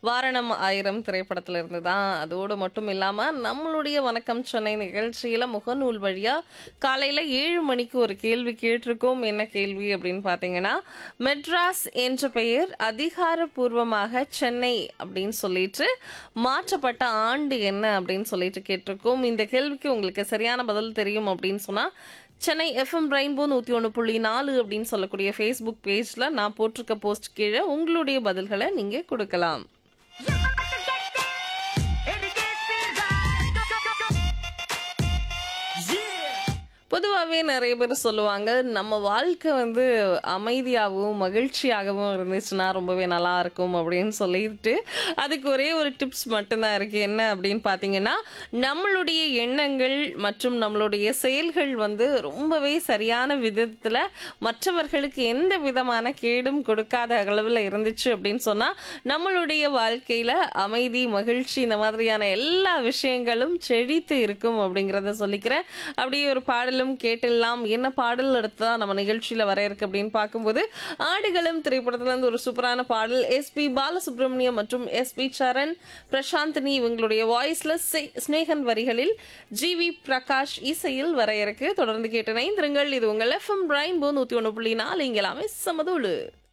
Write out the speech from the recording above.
வாரணம் ஆயிரம் திரைப்படத்துல இருந்து தான் அதோடு மட்டும் இல்லாம நம்மளுடைய வணக்கம் சென்னை நிகழ்ச்சியில முகநூல் வழியா காலையில ஏழு மணிக்கு ஒரு கேள்வி கேட்டிருக்கோம் என்ன கேள்வி அப்படின்னு பாத்தீங்கன்னா மெட்ராஸ் என்ற பெயர் அதிகாரப்பூர்வமாக சென்னை அப்படின்னு சொல்லிட்டு மாற்றப்பட்ட ஆண்டு என்ன அப்படின்னு சொல்லிட்டு கேட்டிருக்கோம் இந்த கேள்விக்கு உங்களுக்கு சரியான பதில் தெரியும் அப்படின்னு சொன்னா சென்னை எஃப்எம் ரெயின்போ நூற்றி ஒன்று புள்ளி நாலு அப்படின்னு சொல்லக்கூடிய ஃபேஸ்புக் பேஜில் நான் போட்டிருக்க போஸ்ட் கீழே உங்களுடைய பதில்களை நீங்கள் கொடுக்கலாம் பொதுவாகவே நிறைய பேர் சொல்லுவாங்க நம்ம வாழ்க்கை வந்து அமைதியாகவும் மகிழ்ச்சியாகவும் இருந்துச்சுன்னா ரொம்பவே நல்லா இருக்கும் அப்படின்னு சொல்லிட்டு அதுக்கு ஒரே ஒரு டிப்ஸ் மட்டும்தான் இருக்கு என்ன அப்படின்னு பார்த்தீங்கன்னா நம்மளுடைய எண்ணங்கள் மற்றும் நம்மளுடைய செயல்கள் வந்து ரொம்பவே சரியான விதத்தில் மற்றவர்களுக்கு எந்த விதமான கேடும் கொடுக்காத அளவில் இருந்துச்சு அப்படின்னு சொன்னால் நம்மளுடைய வாழ்க்கையில் அமைதி மகிழ்ச்சி இந்த மாதிரியான எல்லா விஷயங்களும் செழித்து இருக்கும் அப்படிங்கிறத சொல்லிக்கிறேன் அப்படியே ஒரு பாடலும் கேட்டெல்லாம் என்ன பாடல் அடுத்ததா நம்ம நிகழ்ச்சியில வர இருக்கு அப்படின்னு பார்க்கும்போது ஆடுகளம் திரைப்படத்துல இருந்து ஒரு சூப்பரான பாடல் எஸ்பி பாலசுப்ரமணியம் மற்றும் எஸ்பி சரண் பிரசாந்தினி இவங்களுடைய வாய்ஸ்ல ஸ்னேகன் வரிகளில் ஜி வி பிரகாஷ் இசையில் வர இருக்கு தொடர்ந்து கேட்டு நைந்திருங்கள் இது உங்கள் எஃப்எம் பிரைன் போ நூத்தி ஒன்று புள்ளி நாலு இங்க எல்லாமே சமதூளு